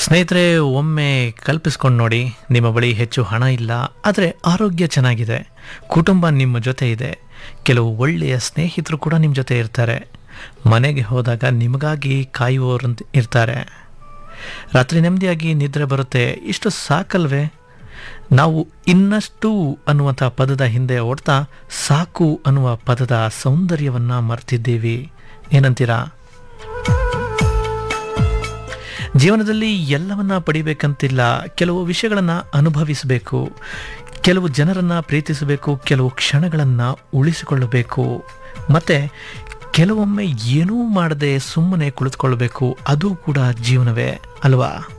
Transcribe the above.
ಸ್ನೇಹಿತರೆ ಒಮ್ಮೆ ಕಲ್ಪಿಸ್ಕೊಂಡು ನೋಡಿ ನಿಮ್ಮ ಬಳಿ ಹೆಚ್ಚು ಹಣ ಇಲ್ಲ ಆದರೆ ಆರೋಗ್ಯ ಚೆನ್ನಾಗಿದೆ ಕುಟುಂಬ ನಿಮ್ಮ ಜೊತೆ ಇದೆ ಕೆಲವು ಒಳ್ಳೆಯ ಸ್ನೇಹಿತರು ಕೂಡ ನಿಮ್ಮ ಜೊತೆ ಇರ್ತಾರೆ ಮನೆಗೆ ಹೋದಾಗ ನಿಮಗಾಗಿ ಕಾಯುವವರು ಇರ್ತಾರೆ ರಾತ್ರಿ ನೆಮ್ಮದಿಯಾಗಿ ನಿದ್ರೆ ಬರುತ್ತೆ ಇಷ್ಟು ಸಾಕಲ್ವೇ ನಾವು ಇನ್ನಷ್ಟು ಅನ್ನುವಂಥ ಪದದ ಹಿಂದೆ ಓಡ್ತಾ ಸಾಕು ಅನ್ನುವ ಪದದ ಸೌಂದರ್ಯವನ್ನು ಮರ್ತಿದ್ದೀವಿ ಏನಂತೀರಾ ಜೀವನದಲ್ಲಿ ಎಲ್ಲವನ್ನ ಪಡಿಬೇಕಂತಿಲ್ಲ ಕೆಲವು ವಿಷಯಗಳನ್ನು ಅನುಭವಿಸಬೇಕು ಕೆಲವು ಜನರನ್ನು ಪ್ರೀತಿಸಬೇಕು ಕೆಲವು ಕ್ಷಣಗಳನ್ನು ಉಳಿಸಿಕೊಳ್ಳಬೇಕು ಮತ್ತು ಕೆಲವೊಮ್ಮೆ ಏನೂ ಮಾಡದೆ ಸುಮ್ಮನೆ ಕುಳಿತುಕೊಳ್ಬೇಕು ಅದು ಕೂಡ ಜೀವನವೇ ಅಲ್ವಾ